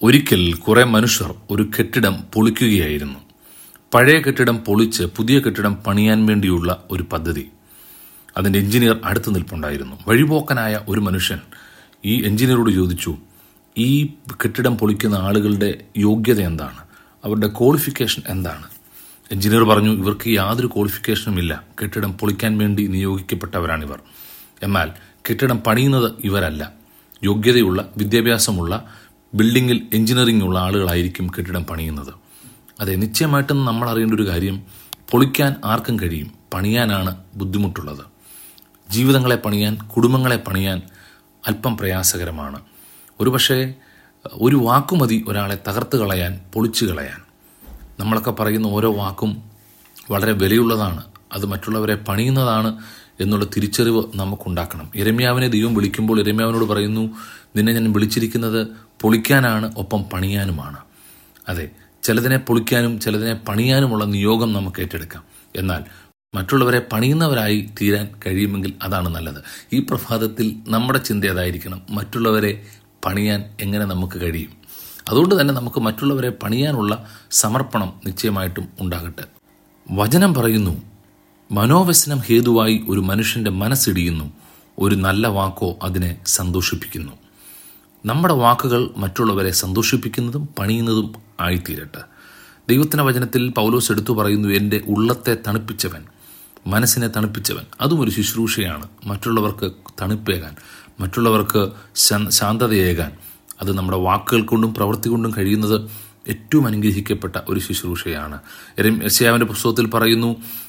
ഒരിക്കൽ കുറെ മനുഷ്യർ ഒരു കെട്ടിടം പൊളിക്കുകയായിരുന്നു പഴയ കെട്ടിടം പൊളിച്ച് പുതിയ കെട്ടിടം പണിയാൻ വേണ്ടിയുള്ള ഒരു പദ്ധതി അതിന്റെ എഞ്ചിനീയർ അടുത്ത് നിൽപ്പുണ്ടായിരുന്നു വഴിപോക്കനായ ഒരു മനുഷ്യൻ ഈ എഞ്ചിനീയറോട് ചോദിച്ചു ഈ കെട്ടിടം പൊളിക്കുന്ന ആളുകളുടെ യോഗ്യത എന്താണ് അവരുടെ ക്വാളിഫിക്കേഷൻ എന്താണ് എഞ്ചിനീയർ പറഞ്ഞു ഇവർക്ക് യാതൊരു ക്വാളിഫിക്കേഷനും ഇല്ല കെട്ടിടം പൊളിക്കാൻ വേണ്ടി നിയോഗിക്കപ്പെട്ടവരാണിവർ എന്നാൽ കെട്ടിടം പണിയുന്നത് ഇവരല്ല യോഗ്യതയുള്ള വിദ്യാഭ്യാസമുള്ള ബിൽഡിങ്ങിൽ എഞ്ചിനീയറിംഗ് ഉള്ള ആളുകളായിരിക്കും കെട്ടിടം പണിയുന്നത് അതെ നിശ്ചയമായിട്ടും നമ്മൾ അറിയേണ്ട ഒരു കാര്യം പൊളിക്കാൻ ആർക്കും കഴിയും പണിയാനാണ് ബുദ്ധിമുട്ടുള്ളത് ജീവിതങ്ങളെ പണിയാൻ കുടുംബങ്ങളെ പണിയാൻ അല്പം പ്രയാസകരമാണ് ഒരുപക്ഷെ ഒരു വാക്കുമതി ഒരാളെ തകർത്ത് കളയാൻ പൊളിച്ചു കളയാൻ നമ്മളൊക്കെ പറയുന്ന ഓരോ വാക്കും വളരെ വിലയുള്ളതാണ് അത് മറ്റുള്ളവരെ പണിയുന്നതാണ് എന്നുള്ള തിരിച്ചറിവ് നമുക്കുണ്ടാക്കണം ഇരമ്യാവിനെ ദൈവം വിളിക്കുമ്പോൾ ഇരമ്യാവിനോട് പറയുന്നു നിന്നെ ഞാൻ വിളിച്ചിരിക്കുന്നത് പൊളിക്കാനാണ് ഒപ്പം പണിയാനുമാണ് അതെ ചിലതിനെ പൊളിക്കാനും ചിലതിനെ പണിയാനുമുള്ള നിയോഗം നമുക്ക് ഏറ്റെടുക്കാം എന്നാൽ മറ്റുള്ളവരെ പണിയുന്നവരായി തീരാൻ കഴിയുമെങ്കിൽ അതാണ് നല്ലത് ഈ പ്രഭാതത്തിൽ നമ്മുടെ ചിന്ത അതായിരിക്കണം മറ്റുള്ളവരെ പണിയാൻ എങ്ങനെ നമുക്ക് കഴിയും അതുകൊണ്ട് തന്നെ നമുക്ക് മറ്റുള്ളവരെ പണിയാനുള്ള സമർപ്പണം നിശ്ചയമായിട്ടും ഉണ്ടാകട്ടെ വചനം പറയുന്നു മനോവ്യസനം ഹേതുവായി ഒരു മനുഷ്യന്റെ മനസ്സിടിയുന്നു ഒരു നല്ല വാക്കോ അതിനെ സന്തോഷിപ്പിക്കുന്നു നമ്മുടെ വാക്കുകൾ മറ്റുള്ളവരെ സന്തോഷിപ്പിക്കുന്നതും പണിയുന്നതും ആയിത്തീരട്ടെ ദൈവത്തിന്റെ വചനത്തിൽ പൗലോസ് എടുത്തു പറയുന്നു എൻ്റെ ഉള്ളത്തെ തണുപ്പിച്ചവൻ മനസ്സിനെ തണുപ്പിച്ചവൻ അതും ഒരു ശുശ്രൂഷയാണ് മറ്റുള്ളവർക്ക് തണുപ്പേകാൻ മറ്റുള്ളവർക്ക് ശാന്തതയേകാൻ അത് നമ്മുടെ വാക്കുകൾ കൊണ്ടും പ്രവൃത്തി കൊണ്ടും കഴിയുന്നത് ഏറ്റവും അനുഗ്രഹിക്കപ്പെട്ട ഒരു ശുശ്രൂഷയാണ് യശയാവിൻ്റെ പുസ്തകത്തിൽ പറയുന്നു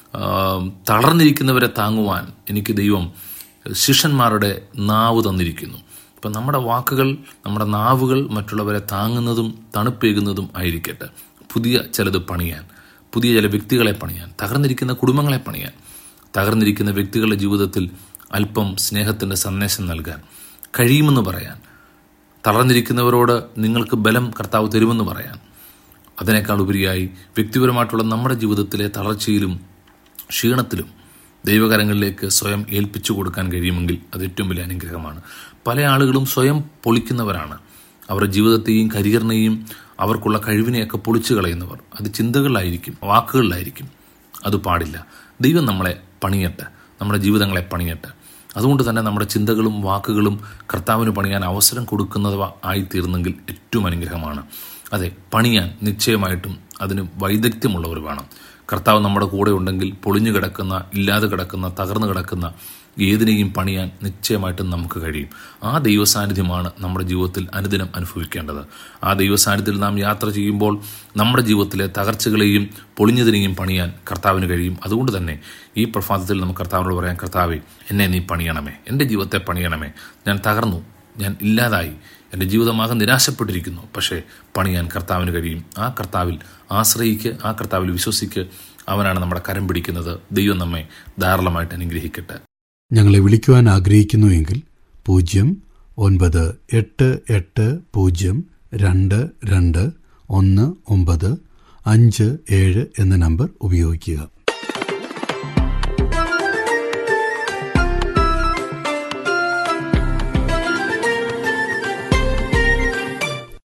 തളർന്നിരിക്കുന്നവരെ താങ്ങുവാൻ എനിക്ക് ദൈവം ശിഷ്യന്മാരുടെ നാവ് തന്നിരിക്കുന്നു അപ്പം നമ്മുടെ വാക്കുകൾ നമ്മുടെ നാവുകൾ മറ്റുള്ളവരെ താങ്ങുന്നതും തണുപ്പേകുന്നതും ആയിരിക്കട്ടെ പുതിയ ചിലത് പണിയാൻ പുതിയ ചില വ്യക്തികളെ പണിയാൻ തകർന്നിരിക്കുന്ന കുടുംബങ്ങളെ പണിയാൻ തകർന്നിരിക്കുന്ന വ്യക്തികളുടെ ജീവിതത്തിൽ അല്പം സ്നേഹത്തിൻ്റെ സന്ദേശം നൽകാൻ കഴിയുമെന്ന് പറയാൻ തളർന്നിരിക്കുന്നവരോട് നിങ്ങൾക്ക് ബലം കർത്താവ് തരുമെന്ന് പറയാൻ അതിനേക്കാൾ ഉപരിയായി വ്യക്തിപരമായിട്ടുള്ള നമ്മുടെ ജീവിതത്തിലെ തളർച്ചയിലും ക്ഷീണത്തിലും ദൈവകരങ്ങളിലേക്ക് സ്വയം ഏൽപ്പിച്ചു കൊടുക്കാൻ കഴിയുമെങ്കിൽ അത് ഏറ്റവും വലിയ അനുഗ്രഹമാണ് പല ആളുകളും സ്വയം പൊളിക്കുന്നവരാണ് അവരുടെ ജീവിതത്തെയും കരിയറിനെയും അവർക്കുള്ള കഴിവിനെയൊക്കെ പൊളിച്ചു കളയുന്നവർ അത് ചിന്തകളിലായിരിക്കും വാക്കുകളിലായിരിക്കും അത് പാടില്ല ദൈവം നമ്മളെ പണിയട്ടെ നമ്മുടെ ജീവിതങ്ങളെ പണിയട്ടെ അതുകൊണ്ട് തന്നെ നമ്മുടെ ചിന്തകളും വാക്കുകളും കർത്താവിന് പണിയാൻ അവസരം കൊടുക്കുന്നവ ആയിത്തീർന്നെങ്കിൽ ഏറ്റവും അനുഗ്രഹമാണ് അതെ പണിയാൻ നിശ്ചയമായിട്ടും അതിന് വൈദഗ്ധ്യമുള്ളവർ വേണം കർത്താവ് നമ്മുടെ കൂടെ ഉണ്ടെങ്കിൽ പൊളിഞ്ഞു കിടക്കുന്ന ഇല്ലാതെ കിടക്കുന്ന തകർന്നു കിടക്കുന്ന ഏതിനെയും പണിയാൻ നിശ്ചയമായിട്ടും നമുക്ക് കഴിയും ആ ദൈവസാന്നിധ്യമാണ് നമ്മുടെ ജീവിതത്തിൽ അനുദിനം അനുഭവിക്കേണ്ടത് ആ ദൈവസാന്നിധ്യത്തിൽ നാം യാത്ര ചെയ്യുമ്പോൾ നമ്മുടെ ജീവിതത്തിലെ തകർച്ചകളെയും പൊളിഞ്ഞതിനെയും പണിയാൻ കർത്താവിന് കഴിയും അതുകൊണ്ട് തന്നെ ഈ പ്രഭാതത്തിൽ നമുക്ക് കർത്താവിനോട് പറയാം കർത്താവെ എന്നെ നീ പണിയണമേ എൻ്റെ ജീവിതത്തെ പണിയണമേ ഞാൻ തകർന്നു ഞാൻ ഇല്ലാതായി എൻ്റെ ജീവിതമാകെ നിരാശപ്പെട്ടിരിക്കുന്നു പക്ഷേ പണിയാൻ കർത്താവിന് കഴിയും ആ കർത്താവിൽ ആശ്രയിക്ക് ആ കർത്താവിൽ വിശ്വസിക്ക് അവനാണ് നമ്മുടെ കരം പിടിക്കുന്നത് ദൈവം നമ്മെ ധാരാളമായിട്ട് അനുഗ്രഹിക്കട്ടെ ഞങ്ങളെ വിളിക്കുവാൻ ആഗ്രഹിക്കുന്നുവെങ്കിൽ പൂജ്യം ഒൻപത് എട്ട് എട്ട് പൂജ്യം രണ്ട് രണ്ട് ഒന്ന് ഒമ്പത് അഞ്ച് ഏഴ് എന്ന നമ്പർ ഉപയോഗിക്കുക